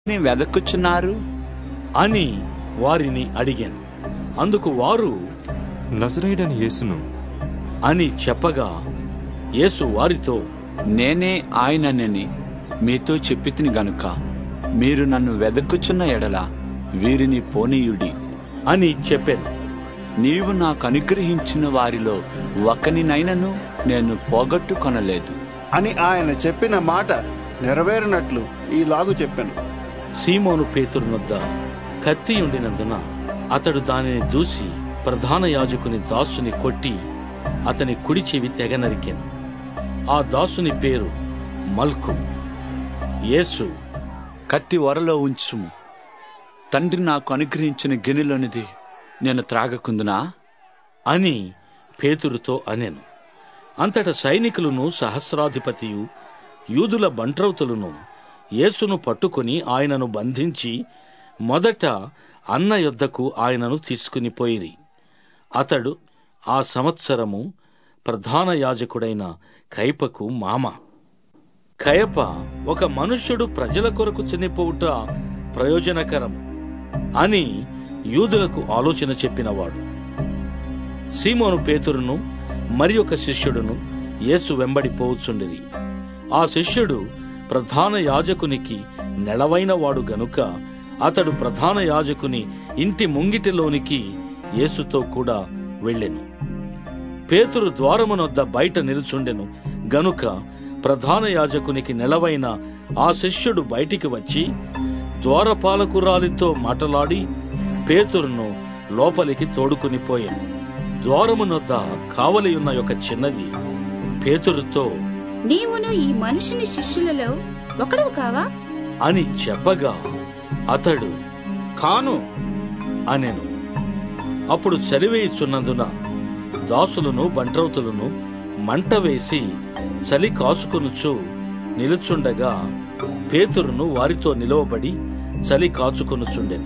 ని వెదకుచున్నారు అని వారిని అడిగాను అందుకు వారు నజరేయుడని యేసును అని చెప్పగా యేసు వారితో నేనే ఆయనని మీతో చెప్పితిని గనుక మీరు నన్ను వెదకుచున్న ఎడల వీరిని పోనీయుడి అని చెప్పాను నీవు నాకు అనుగ్రహించిన వారిలో ఒకనినైనను నేను పోగొట్టుకొనలేదు అని ఆయన చెప్పిన మాట నెరవేరినట్లు ఈలాగు చెప్పాను సీమోను పేతురు వద్ద కత్తి ఉండినందున అతడు దానిని దూసి ప్రధాన యాజకుని దాసుని కొట్టి అతని కుడి చెవి తెగ నరికెను ఆ దాసుని పేరు మల్కు యేసు కత్తి వరలో ఉంచుము తండ్రి నాకు అనుగ్రహించిన గిన్నెలోనిది నేను త్రాగకుందునా అని పేతురుతో అనెను అంతట సైనికులను సహస్రాధిపతియు యూదుల బంట్రౌతులను యేసును పట్టుకుని ఆయనను బంధించి మొదట అన్న యొద్దకు ఆయనను తీసుకుని పోయిరి అతడు ఆ సంవత్సరము ప్రధాన యాజకుడైన కైపకు మామ కయప ఒక మనుష్యుడు ప్రజల కొరకు చనిపోవుట ప్రయోజనకరం అని యూదులకు ఆలోచన చెప్పినవాడు సీమోను పేతురును మరి ఒక శిష్యుడును యేసు వెంబడి పోవుచుండిరి ఆ శిష్యుడు ప్రధాన యాజకునికి నెలవైన వాడు గనుక అతడు ప్రధాన యాజకుని ఇంటి ముంగిటిలోనికి యేసుతో కూడా వెళ్ళెను పేతురు ద్వారమునొద్ద బయట నిలుచుండెను గనుక ప్రధాన యాజకునికి నెలవైన ఆ శిష్యుడు బయటికి వచ్చి ద్వారపాలకురాలితో మాటలాడి పేతురును లోపలికి తోడుకుని పోయాను ద్వారమునొద్ద కావలియున్న ఒక చిన్నది పేతురుతో నీవును ఈ మనుషుని శిష్యులలో ఒకడవు కావా అని చెప్పగా అతడు కాను అనెను అప్పుడు చలివేయుచున్నందున దాసులను బంట్రౌతులను మంట వేసి చలి కాచుకొనుచు నిలుచుండగా పేతురును వారితో నిలవబడి చలి కాచుకొనుచుండెను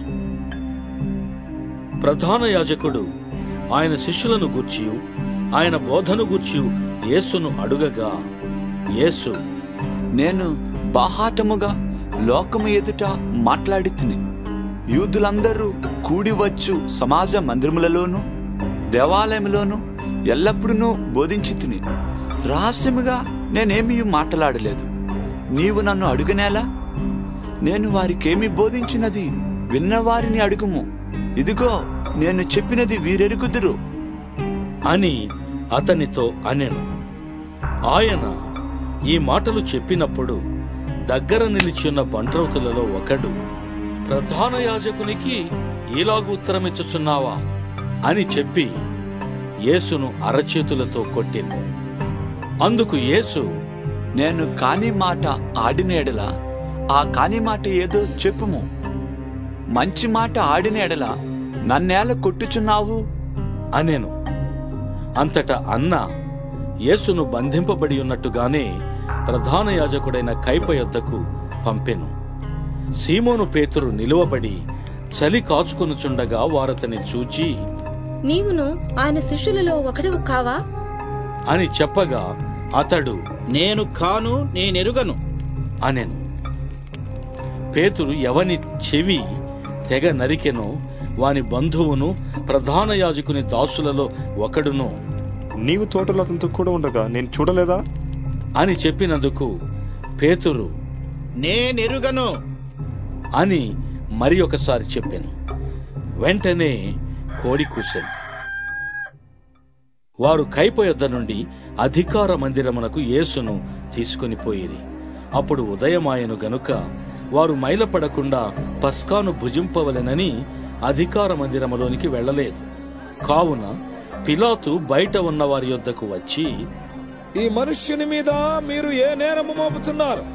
ప్రధాన యాజకుడు ఆయన శిష్యులను గూర్చియు ఆయన బోధను గూర్చియు యేసును అడుగగా యేసు నేను బాహాటముగా లోకము ఎదుట మాట్లాడి తిని యూదులందరూ కూడి వచ్చు సమాజ మందిరములలోను దేవాలయములోను ఎల్లప్పుడూ బోధించి తిని రహస్యముగా నేనేమీ మాట్లాడలేదు నీవు నన్ను అడుగనేలా నేను వారికేమి బోధించినది విన్నవారిని అడుగుము ఇదిగో నేను చెప్పినది వీరెరుగుదురు అని అతనితో అనెను ఆయన ఈ మాటలు చెప్పినప్పుడు దగ్గర నిలిచియున్న బంట్రౌతులలో ఒకడు ప్రధాన యాజకునికి ఇలాగు ఉత్తరమిచ్చుచున్నావా అని చెప్పి యేసును అరచేతులతో కొట్టెను అందుకు యేసు నేను కాని మాట ఆడిన ఎడల ఆ కాని మాట ఏదో చెప్పుము మంచి మాట ఆడిన ఎడల నన్నేల కొట్టుచున్నావు అనెను అంతటా అన్న యేసును బంధింపబడి ఉన్నట్టుగానే ప్రధాన యాజకుడైన కైప యొద్దకు పంపెను సీమోను పేతురు నిలువబడి చలి కాచుకొనుచుండగా వారతని చూచి నీవును ఆయన శిష్యులలో ఒకడవు కావా అని చెప్పగా అతడు నేను కాను నేనెరుగను అనెను పేతురు ఎవని చెవి తెగ నరికెనో వాని బంధువును ప్రధాన యాజకుని దాసులలో ఒకడును నీవు తోటలో అతనితో కూడా ఉండగా నేను చూడలేదా అని చెప్పినందుకు పేతురు నేనెరుగను అని మరి ఒకసారి చెప్పాను వెంటనే కోడి కూశాను వారు కైప యొద్ద నుండి అధికార మందిరమునకు యేసును తీసుకుని పోయిరి అప్పుడు ఉదయమాయను గనుక వారు మైలపడకుండా పస్కాను భుజింపవలెనని అధికార మందిరములోనికి వెళ్ళలేదు కావున పిలాతు బయట ఉన్న వారి యొద్దకు వచ్చి ఈ మనుష్యుని మీద మీరు ఏ నేరము మోపుచున్నారు